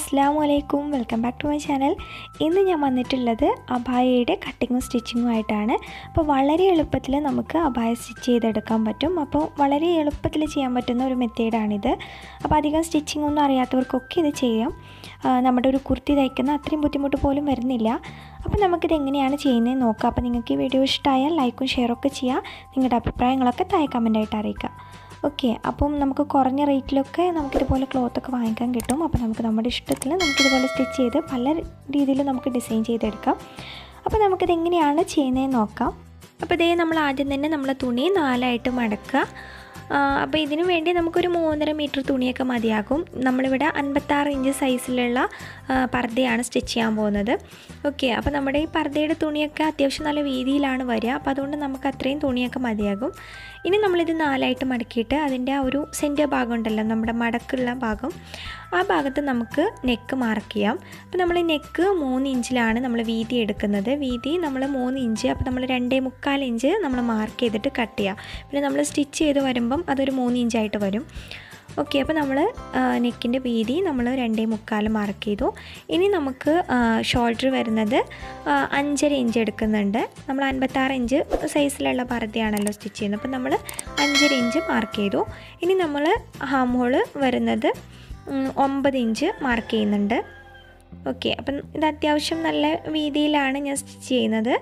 അസ്സാം വലൈക്കും welcome back to my channel ഇന്ന് ഞാൻ വന്നിട്ടുള്ളത് അബായയുടെ കട്ടിങ്ങും സ്റ്റിച്ചിങ്ങും ആയിട്ടാണ് അപ്പോൾ വളരെ എളുപ്പത്തിൽ നമുക്ക് അബായ സ്റ്റിച്ച് ചെയ്തെടുക്കാൻ പറ്റും അപ്പോൾ വളരെ എളുപ്പത്തിൽ ചെയ്യാൻ പറ്റുന്ന ഒരു മെത്തേഡാണിത് അപ്പോൾ അധികം സ്റ്റിച്ചിങ് ഒന്നും അറിയാത്തവർക്കൊക്കെ ഇത് ചെയ്യാം ആ, നമ്മുടെ ഒരു കുർത്തി തയ്ക്കുന്ന അത്രയും ബുദ്ധിമുട്ട് പോലും വരുന്നില്ല അപ്പോൾ നമുക്കിത് എങ്ങനെയാണ് ചെയ്യുന്നത് നോക്കാം അപ്പോൾ നിങ്ങൾക്ക് ഈ വീഡിയോ ഇഷ്ടമായാൽ ലൈക്കും ഷെയറൊക്കെ ചെയ്യുക നിങ്ങളുടെ അഭിപ്രായങ്ങളൊക്കെ താഴെ കമൻറ്റായിട്ട് അറിയിക്കുക ഓക്കെ അപ്പം നമുക്ക് കുറഞ്ഞ റേറ്റിലൊക്കെ നമുക്കിതുപോലെ ക്ലോത്തൊക്കെ വാങ്ങിക്കാൻ കിട്ടും അപ്പോൾ നമുക്ക് നമ്മുടെ ഇഷ്ടത്തിൽ നമുക്കിതുപോലെ സ്റ്റിച്ച് ചെയ്ത് പല രീതിയിൽ നമുക്ക് ഡിസൈൻ ചെയ്തെടുക്കാം അപ്പോൾ നമുക്കിത് എങ്ങനെയാണ് ചെയ്യുന്നതെന്ന് നോക്കാം അപ്പോൾ ഇതേ നമ്മൾ ആദ്യം തന്നെ നമ്മൾ തുണി നാലായിട്ട് മടക്കുക ആ, അപ്പോൾ ഇതിനു വേണ്ടി നമുക്കൊരു മൂന്നര മീറ്റർ തുണിയൊക്കെ മതിയാകും നമ്മളിവിടെ അൻപത്താറ് ഇഞ്ച് സൈസിലുള്ള ആ, പർദ്ദയാണ് സ്റ്റിച്ച് ചെയ്യാൻ പോകുന്നത് ഓക്കെ അപ്പോൾ നമ്മുടെ ഈ പർദ്ദയുടെ തുണിയൊക്കെ അത്യാവശ്യം നല്ല വീതിയിലാണ് വരിക അപ്പോൾ അതുകൊണ്ട് നമുക്ക് അത്രയും തുണിയൊക്കെ മതിയാകും ഇനി നമ്മളിത് നാലായിട്ട് മടക്കിയിട്ട് അതിൻ്റെ ആ ഒരു സെൻറ്റർ ഭാഗം ഉണ്ടല്ലോ നമ്മുടെ മടക്കുള്ള ഭാഗം ആ ഭാഗത്ത് നമുക്ക് നെക്ക് മാർക്ക് ചെയ്യാം അപ്പോൾ നമ്മൾ നെക്ക് മൂന്ന് ഇഞ്ചിലാണ് നമ്മൾ വീതി എടുക്കുന്നത് വീതി നമ്മൾ മൂന്ന് ഇഞ്ച് അപ്പോൾ നമ്മൾ രണ്ടേ മുക്കാൽ ഇഞ്ച് നമ്മൾ മാർക്ക് ചെയ്തിട്ട് കട്ട് ചെയ്യാം പിന്നെ നമ്മൾ സ്റ്റിച്ച് ചെയ്ത് വരുമ്പം അതൊരു മൂന്ന് ഇഞ്ചായിട്ട് വരും ഓക്കെ അപ്പോൾ നമ്മൾ നെക്കിൻ്റെ വീതി നമ്മൾ രണ്ടേ മുക്കാൽ മാർക്ക് ചെയ്തു ഇനി നമുക്ക് ഷോൾഡർ വരുന്നത് ആ, അഞ്ചര ഇഞ്ച് എടുക്കുന്നുണ്ട് നമ്മൾ അൻപത്താറ് ഇഞ്ച് സൈസിലുള്ള പർദ്ദയാണല്ലോ സ്റ്റിച്ച് ചെയ്യുന്നത് അപ്പോൾ നമ്മൾ അഞ്ചര ഇഞ്ച് മാർക്ക് ചെയ്തു ഇനി നമ്മൾ ഹാം ഹോള് വരുന്നത് ഉം, ഒമ്പത് ഇഞ്ച് മാർക്ക് ചെയ്യുന്നുണ്ട് ഓക്കെ അപ്പം ഇത് അത്യാവശ്യം നല്ല വീതിയിലാണ് ഞാൻ സ്റ്റിച്ച് ചെയ്യുന്നത്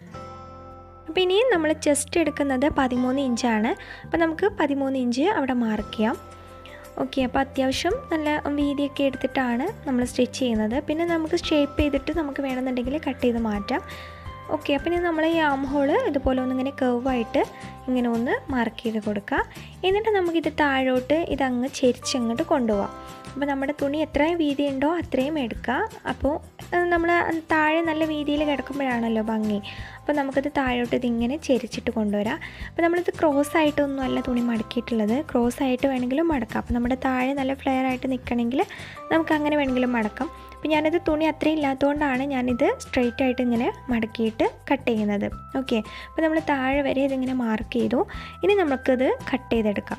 അപ്പോൾ ഇനി നമ്മൾ ചെസ്റ്റ് എടുക്കുന്നത് പതിമൂന്ന് ഇഞ്ചാണ് അപ്പോൾ നമുക്ക് പതിമൂന്ന് ഇഞ്ച് അവിടെ മാർക്ക് ചെയ്യാം ഓക്കെ അപ്പോൾ അത്യാവശ്യം നല്ല വീതിയൊക്കെ എടുത്തിട്ടാണ് നമ്മൾ സ്റ്റിച്ച് ചെയ്യുന്നത് പിന്നെ നമുക്ക് ഷേപ്പ് ചെയ്തിട്ട് നമുക്ക് വേണമെന്നുണ്ടെങ്കിൽ കട്ട് ചെയ്ത് മാറ്റാം ഓക്കെ അപ്പോൾ ഇനി നമ്മൾ ഈ ആം ഹോള് ഇതുപോലെ ഒന്ന് ഇങ്ങനെ കർവായിട്ട് ഇങ്ങനെ ഒന്ന് മാർക്ക് ചെയ്ത് കൊടുക്കുക എന്നിട്ട് നമുക്കിത് താഴോട്ട് ഇതങ്ങ് ചെരിച്ചങ്ങോട്ട് കൊണ്ടുപോകാം അപ്പോൾ നമ്മുടെ തുണി എത്ര വീതി ഉണ്ടോ അത്രയും എടുക്കുക അപ്പോൾ നമ്മൾ താഴെ നല്ല വീതിയിൽ കിടക്കുമ്പോഴാണല്ലോ ഭംഗി അപ്പോൾ നമുക്കത് താഴോട്ട് ഇതിങ്ങനെ ചെരിച്ചിട്ട് കൊണ്ടുവരാം അപ്പോൾ നമ്മളിത് ക്രോസ് ആയിട്ടൊന്നും അല്ല തുണി മടക്കിയിട്ടുള്ളത് ക്രോസ് ആയിട്ട് വേണമെങ്കിലും മടക്കാം അപ്പോൾ നമ്മുടെ താഴെ നല്ല ഫ്ലെയർ ആയിട്ട് നിൽക്കണമെങ്കിൽ നമുക്ക് അങ്ങനെ വേണമെങ്കിലും മടക്കാം അപ്പോൾ ഞാനിത് തുണി അത്രയും ഇല്ലാത്തതുകൊണ്ടാണ് ഞാനിത് സ്ട്രെയിറ്റ് ആയിട്ട് ഇങ്ങനെ മടക്കിയിട്ട് കട്ട് ചെയ്യുന്നത് ഓക്കെ അപ്പോൾ നമ്മൾ താഴെ വരെ ഇതിങ്ങനെ മാർക്ക് ചെയ്തു ഇനി നമുക്കിത് കട്ട് ചെയ്തെടുക്കാം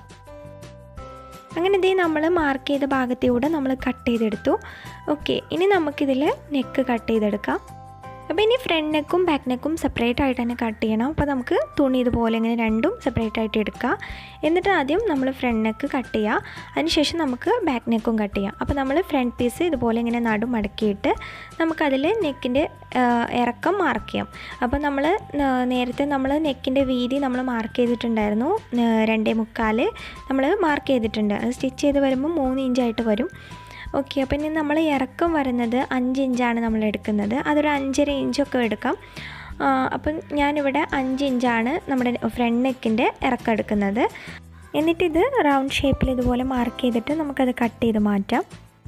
അങ്ങനെ ഇതേ നമ്മൾ മാർക്ക് ചെയ്ത ഭാഗത്തിലൂടെ നമ്മൾ കട്ട് ചെയ്തെടുത്തു ഓക്കെ ഇനി നമുക്കിതിൽ നെക്ക് കട്ട് ചെയ്തെടുക്കാം അപ്പോൾ ഇനി ഫ്രണ്ട് നെക്കും ബാക്ക് നെക്കും സെപ്പറേറ്റ് ആയിട്ട് തന്നെ കട്ട് ചെയ്യണം അപ്പോൾ നമുക്ക് തുണി ഇതുപോലെ ഇങ്ങനെ രണ്ടും സെപ്പറേറ്റ് ആയിട്ട് എടുക്കുക എന്നിട്ട് ആദ്യം നമ്മൾ ഫ്രണ്ട് നെക്ക് കട്ട് ചെയ്യുക അതിനുശേഷം നമുക്ക് ബാക്ക് നെക്കും കട്ട് ചെയ്യാം അപ്പോൾ നമ്മൾ ഫ്രണ്ട് പീസ് ഇതുപോലെ ഇങ്ങനെ നടു മടക്കിയിട്ട് നമുക്കതിൽ നെക്കിൻ്റെ ഇറക്കം മാർക്ക് ചെയ്യാം അപ്പോൾ നമ്മൾ നേരത്തെ നമ്മൾ നെക്കിൻ്റെ വീതി നമ്മൾ മാർക്ക് ചെയ്തിട്ടുണ്ടായിരുന്നു ആ, രണ്ടേ മുക്കാൽ നമ്മൾ മാർക്ക് ചെയ്തിട്ടുണ്ട് അത് സ്റ്റിച്ച് ചെയ്ത് വരുമ്പോൾ മൂന്ന് ഇഞ്ചായിട്ട് വരും ഓക്കെ അപ്പോൾ ഇനി നമ്മൾ ഇറക്കം വരുന്നത് അഞ്ച് ഇഞ്ചാണ് നമ്മൾ എടുക്കുന്നത് അതൊരു അഞ്ചര ഇഞ്ചൊക്കെ എടുക്കാം ആ, അപ്പം ഞാനിവിടെ അഞ്ച് ഇഞ്ചാണ് നമ്മുടെ ഫ്രണ്ട് നെക്കിൻ്റെ ഇറക്കം എടുക്കുന്നത് എന്നിട്ടിത് റൗണ്ട് ഷേപ്പിൽ ഇതുപോലെ മാർക്ക് ചെയ്തിട്ട് നമുക്കത് കട്ട് ചെയ്ത് മാറ്റാം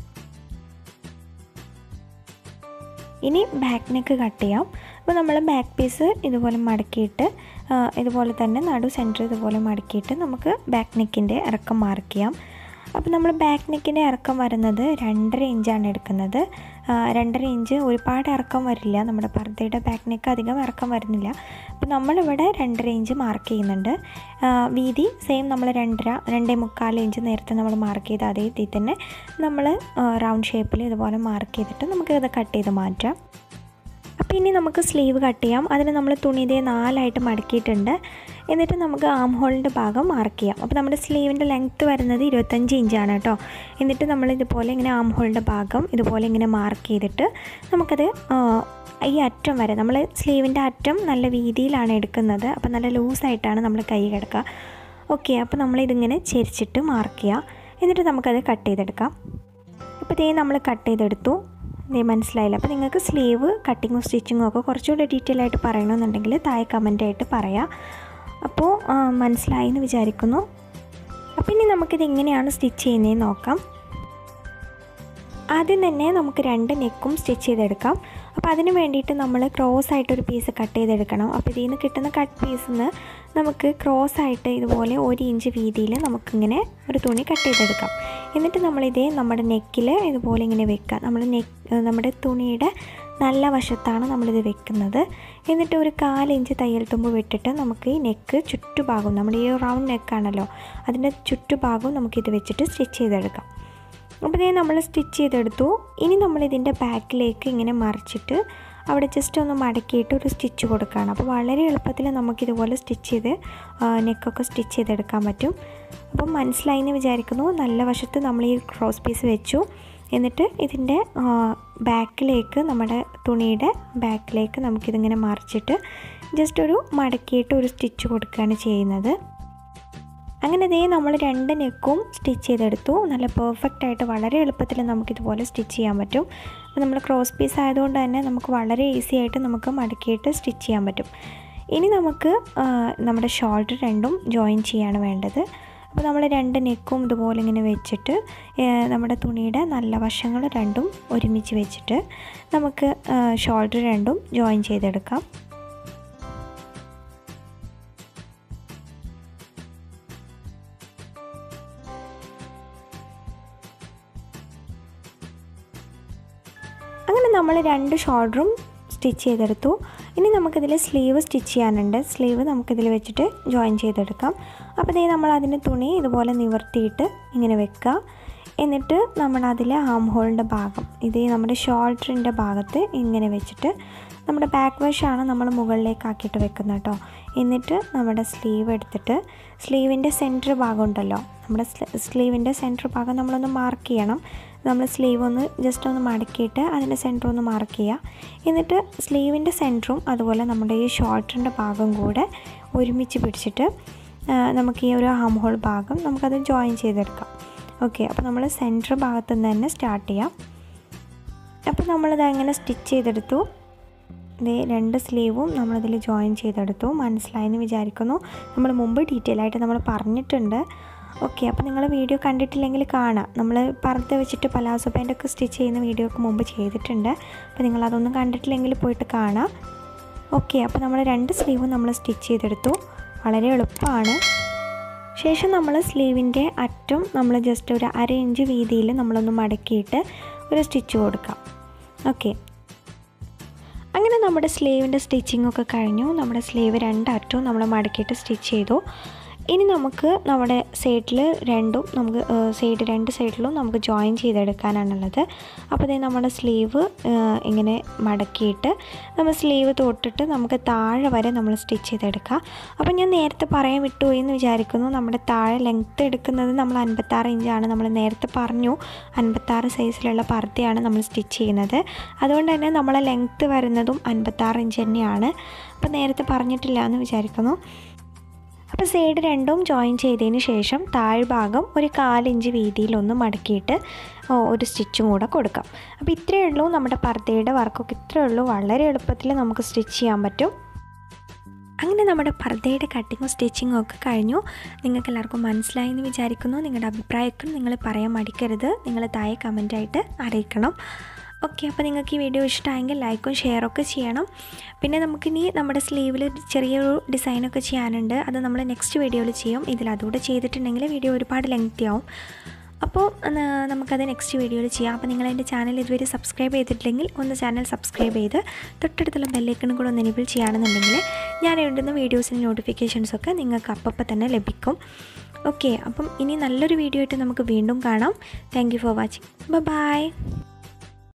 ഇനി ബാക്ക് നെക്ക് കട്ട് ചെയ്യാം അപ്പോൾ നമ്മൾ ബാക്ക് പീസ് ഇതുപോലെ മടക്കിയിട്ട് ആ, ഇതുപോലെ തന്നെ നടു സെൻറ്റർ ഇതുപോലെ മടക്കിയിട്ട് നമുക്ക് ബാക്ക് നെക്കിൻ്റെ ഇറക്കം മാർക്ക് ചെയ്യാം അപ്പോൾ നമ്മൾ ബാക്ക് നെക്കിൻ്റെ ഇറക്കം വരുന്നത് രണ്ടര ഇഞ്ചാണ് എടുക്കുന്നത് ആ, രണ്ടര ഇഞ്ച് ഒരുപാട് ഇറക്കം വരില്ല നമ്മുടെ പർദ്ദയുടെ ബാക്ക് നെക്ക് അധികം ഇറക്കം വരുന്നില്ല അപ്പോൾ നമ്മളിവിടെ രണ്ടര ഇഞ്ച് മാർക്ക് ചെയ്യുന്നുണ്ട് ആ, വീതി സെയിം നമ്മൾ രണ്ടര രണ്ടേ മുക്കാൽ ഇഞ്ച് നേരത്തെ നമ്മൾ മാർക്ക് ചെയ്ത അതേ രീതിയിൽ തന്നെ നമ്മൾ റൗണ്ട് ഷേപ്പിൽ ഇതുപോലെ മാർക്ക് ചെയ്തിട്ട് നമുക്ക് ഇത് കട്ട് ചെയ്ത് മാറ്റാം അപ്പോൾ ഇനി നമുക്ക് സ്ലീവ് കട്ട് ചെയ്യാം അതിന് നമ്മൾ തുണി ഇതേ നാലായിട്ട് മടക്കിയിട്ടുണ്ട് എന്നിട്ട് നമുക്ക് ആം ഹോളിൻ്റെ ഭാഗം മാർക്ക് ചെയ്യാം അപ്പോൾ നമ്മുടെ സ്ലീവിൻ്റെ ലെങ്ത്ത് വരുന്നത് ഇരുപത്തഞ്ച് ഇഞ്ചാണ് കേട്ടോ എന്നിട്ട് നമ്മൾ ഇതുപോലെ ഇങ്ങനെ ആം ഹോളിൻ്റെ ഭാഗം ഇതുപോലെ ഇങ്ങനെ മാർക്ക് ചെയ്തിട്ട് നമുക്കത് ആ, ഈ അറ്റം വരെ നമ്മൾ സ്ലീവിൻ്റെ അറ്റം നല്ല വീതിയിലാണ് എടുക്കുന്നത് അപ്പോൾ നല്ല ലൂസായിട്ടാണ് നമ്മൾ കൈ കിടക്കുക ഓക്കെ അപ്പോൾ നമ്മളിതിങ്ങനെ ചെരിച്ചിട്ട് മാർക്ക് ചെയ്യുക എന്നിട്ട് നമുക്കത് കട്ട് ചെയ്തെടുക്കാം ഇപ്പോൾ ഇതേ നമ്മൾ കട്ട് ചെയ്തെടുത്തു ഇതേ മനസ്സിലായില്ല അപ്പോൾ നിങ്ങൾക്ക് സ്ലീവ് കട്ടിങ്ങും സ്റ്റിച്ചിങ്ങും ഒക്കെ കുറച്ചുകൂടി ഡീറ്റെയിൽ ആയിട്ട് പറയണമെന്നുണ്ടെങ്കിൽ താഴെ കമൻ്റായിട്ട് പറയാം അപ്പോൾ ആ, മനസ്സിലായി എന്ന് വിചാരിക്കുന്നു അപ്പോൾ ഇനി നമുക്കിത് എങ്ങനെയാണ് സ്റ്റിച്ച് ചെയ്യുന്നതെന്ന് നോക്കാം ആദ്യം തന്നെ നമുക്ക് രണ്ട് നെക്കും സ്റ്റിച്ച് ചെയ്തെടുക്കാം അപ്പോൾ അതിന് വേണ്ടിയിട്ട് നമ്മൾ ക്രോസ് ആയിട്ടൊരു പീസ് കട്ട് ചെയ്തെടുക്കണം അപ്പോൾ ഇതിൽ നിന്ന് കിട്ടുന്ന കട്ട് പീസിൽ നിന്ന് നമുക്ക് ക്രോസ് ആയിട്ട് ഇതുപോലെ ഒരു ഇഞ്ച് വീതിയിൽ നമുക്കിങ്ങനെ ഒരു തുണി കട്ട് ചെയ്തെടുക്കാം എന്നിട്ട് നമ്മളിതേ നമ്മുടെ നെക്കിൽ ഇതുപോലെ ഇങ്ങനെ വെക്കാം നമ്മൾ നെക്ക് നമ്മുടെ തുണിയുടെ നല്ല വശത്താണ് നമ്മളിത് വെക്കുന്നത് എന്നിട്ട് ഒരു കാലിഞ്ച് തയ്യൽ തുമ്പ് വിട്ടിട്ട് നമുക്ക് ഈ നെക്ക് ചുറ്റുഭാഗം നമ്മുടെ ഈ റൗണ്ട് നെക്കാണല്ലോ അതിൻ്റെ ചുറ്റുഭാഗവും നമുക്കിത് വെച്ചിട്ട് സ്റ്റിച്ച് ചെയ്തെടുക്കാം അപ്പോൾ ഇതേ നമ്മൾ സ്റ്റിച്ച് ചെയ്തെടുത്തു ഇനി നമ്മളിതിൻ്റെ ബാക്കിലേക്ക് ഇങ്ങനെ മറിച്ചിട്ട് അവിടെ ജസ്റ്റ് ഒന്ന് മടക്കിയിട്ട് ഒരു സ്റ്റിച്ച് കൊടുക്കുകയാണ് അപ്പോൾ വളരെ എളുപ്പത്തിൽ നമുക്കിതുപോലെ സ്റ്റിച്ച് ചെയ്ത് നെക്കൊക്കെ സ്റ്റിച്ച് ചെയ്തെടുക്കാൻ പറ്റും അപ്പം മനസ്സിലായി എന്ന് വിചാരിക്കുന്നു നല്ല വശത്ത് നമ്മൾ ഈ ക്രോസ് പീസ് വെച്ചു എന്നിട്ട് ഇതിൻ്റെ ബാക്കിലേക്ക് നമ്മുടെ തുണിയുടെ ബാക്കിലേക്ക് നമുക്കിതിങ്ങനെ മറിച്ചിട്ട് ജസ്റ്റ് ഒരു മടക്കിയിട്ട് ഒരു സ്റ്റിച്ച് കൊടുക്കുകയാണ് ചെയ്യുന്നത് അങ്ങനെ ഇതേ നമ്മൾ രണ്ട് നെക്കും സ്റ്റിച്ച് ചെയ്തെടുത്തു നല്ല പെർഫെക്റ്റ് ആയിട്ട് വളരെ എളുപ്പത്തിൽ നമുക്കിതുപോലെ സ്റ്റിച്ച് ചെയ്യാൻ പറ്റും അപ്പോൾ നമ്മൾ ക്രോസ് പീസ് ആയതുകൊണ്ട് തന്നെ നമുക്ക് വളരെ ഈസി ആയിട്ട് നമുക്ക് മടക്കിയിട്ട് സ്റ്റിച്ച് ചെയ്യാൻ പറ്റും ഇനി നമുക്ക് നമ്മുടെ ഷോൾഡർ രണ്ടും ജോയിൻ ചെയ്യാണ് വേണ്ടത് അപ്പോൾ നമ്മൾ രണ്ട് നെക്കും ഇതുപോലെ ഇങ്ങനെ വെച്ചിട്ട് നമ്മുടെ തുണിയുടെ നല്ല വശങ്ങൾ രണ്ടും ഒരുമിച്ച് വെച്ചിട്ട് നമുക്ക് ഷോൾഡർ രണ്ടും ജോയിൻ ചെയ്തെടുക്കാം അങ്ങനെ നമ്മൾ രണ്ട് ഷോൾഡറും സ്റ്റിച്ച് ചെയ്തെടുത്തു ഇനി നമുക്കിതിൽ സ്ലീവ് സ്റ്റിച്ച് ചെയ്യാനുണ്ട് സ്ലീവ് നമുക്കിതിൽ വെച്ചിട്ട് ജോയിൻ ചെയ്തെടുക്കാം അപ്പോൾ ഇതേ നമ്മൾ അതിൻ്റെ തുണി ഇതുപോലെ നിവർത്തിയിട്ട് ഇങ്ങനെ വെക്കുക എന്നിട്ട് നമ്മൾ അതിൽ ആം ഹോളിൻ്റെ ഭാഗം ഇത് നമ്മുടെ ഷോൾഡറിൻ്റെ ഭാഗത്ത് ഇങ്ങനെ വെച്ചിട്ട് നമ്മുടെ ബാക്ക് വശമാണ് നമ്മൾ മുകളിലേക്ക് ആക്കിയിട്ട് വെക്കുന്നത് കേട്ടോ എന്നിട്ട് നമ്മുടെ സ്ലീവ് എടുത്തിട്ട് സ്ലീവിൻ്റെ സെൻറ്റർ ഭാഗം ഉണ്ടല്ലോ നമ്മുടെ സ്ലീവിൻ്റെ സെൻറ്റർ ഭാഗം നമ്മളൊന്ന് മാർക്ക് ചെയ്യണം നമ്മൾ സ്ലീവ് ഒന്ന് ജസ്റ്റ് ഒന്ന് മടക്കിയിട്ട് അതിൻ്റെ സെൻറ്റർ ഒന്ന് മാർക്ക് ചെയ്യുക എന്നിട്ട് സ്ലീവിൻ്റെ സെൻറ്ററും അതുപോലെ നമ്മുടെ ഈ ഷോൾഡറിൻ്റെ ഭാഗം കൂടെ ഒരുമിച്ച് പിടിച്ചിട്ട് നമുക്ക് ഈ ഒരു ആം ഹോൾ ഭാഗം നമുക്കത് ജോയിൻ ചെയ്തെടുക്കാം ഓക്കെ അപ്പോൾ നമ്മൾ സെൻറ്റർ ഭാഗത്തു നിന്ന് തന്നെ സ്റ്റാർട്ട് ചെയ്യാം അപ്പോൾ നമ്മളിത് അങ്ങനെ സ്റ്റിച്ച് ചെയ്തെടുത്തു ഇതേ രണ്ട് സ്ലീവും നമ്മളിതിൽ ജോയിൻ ചെയ്തെടുത്തു മനസ്സിലായെന്ന് വിചാരിക്കുന്നു നമ്മൾ മുമ്പ് ഡീറ്റെയിൽ ആയിട്ട് നമ്മൾ പറഞ്ഞിട്ടുണ്ട് ഓക്കെ അപ്പോൾ നിങ്ങൾ വീഡിയോ കണ്ടിട്ടില്ലെങ്കിൽ കാണാം നമ്മൾ പറത്ത് വെച്ചിട്ട് പലാസോ പാൻറ്റൊക്കെ സ്റ്റിച്ച് ചെയ്യുന്ന വീഡിയോ ഒക്കെ മുമ്പ് ചെയ്തിട്ടുണ്ട് അപ്പോൾ നിങ്ങൾ അതൊന്നും കണ്ടിട്ടില്ലെങ്കിൽ പോയിട്ട് കാണാം ഓക്കെ അപ്പോൾ നമ്മൾ രണ്ട് സ്ലീവും നമ്മൾ സ്റ്റിച്ച് ചെയ്തെടുത്തു വളരെ എളുപ്പമാണ് ശേഷം നമ്മൾ സ്ലീവിൻ്റെ അറ്റം നമ്മൾ ജസ്റ്റ് ഒരു അര ഇഞ്ച് വീതിയിൽ നമ്മളൊന്ന് മടക്കിയിട്ട് ഒരു സ്റ്റിച്ച് കൊടുക്കാം ഓക്കെ അങ്ങനെ നമ്മുടെ സ്ലീവിൻ്റെ സ്റ്റിച്ചിങ് ഒക്കെ കഴിഞ്ഞു നമ്മുടെ സ്ലീവ് രണ്ടറ്റവും നമ്മൾ മടക്കിയിട്ട് സ്റ്റിച്ച് ചെയ്തു ഇനി നമുക്ക് നമ്മുടെ സൈഡിൽ രണ്ടും നമുക്ക് സൈഡ് രണ്ട് സൈഡിലും നമുക്ക് ജോയിൻ ചെയ്തെടുക്കാനാണുള്ളത് അപ്പോൾ ഇതേ നമ്മുടെ സ്ലീവ് ഇങ്ങനെ മടക്കിയിട്ട് നമ്മൾ സ്ലീവ് തൊട്ടിട്ട് നമുക്ക് താഴെ വരെ നമ്മൾ സ്റ്റിച്ച് ചെയ്തെടുക്കുക അപ്പോൾ ഞാൻ നേരത്തെ പറയാൻ വിട്ടു എന്ന് വിചാരിക്കുന്നു നമ്മുടെ താഴെ ലെങ്ത്ത് എടുക്കുന്നത് നമ്മൾ അൻപത്താറ് ഇഞ്ചാണ് നമ്മൾ നേരത്തെ പറഞ്ഞു അൻപത്താറ് സൈസിലുള്ള പർദ്ദയാണ് നമ്മൾ സ്റ്റിച്ച് ചെയ്യുന്നത് അതുകൊണ്ട് തന്നെ നമ്മളെ ലെങ്ത്ത് വരുന്നതും അൻപത്താറ് ഇഞ്ച് തന്നെയാണ് അപ്പോൾ നേരത്തെ പറഞ്ഞിട്ടില്ല എന്ന് വിചാരിക്കുന്നു അപ്പോൾ സൈഡ് രണ്ടും ജോയിൻ ചെയ്തതിന് ശേഷം താഴ്ഭാഗം ഒരു കാലിഞ്ച് വീതിയിലൊന്ന് മടക്കിയിട്ട് ഒരു സ്റ്റിച്ചും കൂടെ കൊടുക്കാം അപ്പോൾ ഇത്രയേ ഉള്ളൂ നമ്മുടെ പർദ്ദയുടെ വർക്കൊക്കെ ഇത്രയേ ഉള്ളൂ വളരെ എളുപ്പത്തിൽ നമുക്ക് സ്റ്റിച്ച് ചെയ്യാൻ പറ്റും അങ്ങനെ നമ്മുടെ പർദ്ദയുടെ കട്ടിങ്ങും സ്റ്റിച്ചിങ്ങും ഒക്കെ കഴിഞ്ഞു നിങ്ങൾക്ക് എല്ലാവർക്കും മനസ്സിലായി എന്ന് വിചാരിക്കുന്നു നിങ്ങളുടെ അഭിപ്രായമൊക്കെ നിങ്ങൾ പറയാൻ മടിക്കരുത് നിങ്ങൾ താഴെ കമൻറ്റായിട്ട് അറിയിക്കണം ഓക്കെ അപ്പോൾ നിങ്ങൾക്ക് ഈ വീഡിയോ ഇഷ്ടമായെങ്കിൽ ലൈക്കും ഷെയറൊക്കെ ചെയ്യണം പിന്നെ നമുക്കിനി നമ്മുടെ സ്ലീവിൽ ചെറിയൊരു ഡിസൈനൊക്കെ ചെയ്യാനുണ്ട് അത് നമ്മൾ നെക്സ്റ്റ് വീഡിയോയിൽ ചെയ്യും ഇതിൽ അതുകൂടെ ചെയ്തിട്ടുണ്ടെങ്കിൽ വീഡിയോ ഒരുപാട് ലെങ്തി ആവും അപ്പോൾ നമുക്കത് നെക്സ്റ്റ് വീഡിയോയിൽ ചെയ്യാം അപ്പോൾ നിങ്ങൾ എൻ്റെ ചാനൽ ഇതുവരെ സബ്സ്ക്രൈബ് ചെയ്തിട്ടില്ലെങ്കിൽ ഒന്ന് ചാനൽ സബ്സ്ക്രൈബ് ചെയ്ത് തൊട്ടടുത്തുള്ള ബെല്ലൈക്കണും കൂടെ ഒന്ന് എനേബിൾ ചെയ്യുകയാണെന്നുണ്ടെങ്കിൽ ഞാൻ ഇടുന്ന വീഡിയോസിൻ്റെ നോട്ടിഫിക്കേഷൻസൊക്കെ നിങ്ങൾക്ക് അപ്പം തന്നെ ലഭിക്കും ഓക്കെ അപ്പം ഇനി നല്ലൊരു വീഡിയോ ആയിട്ട് നമുക്ക് വീണ്ടും കാണാം thank you for watching by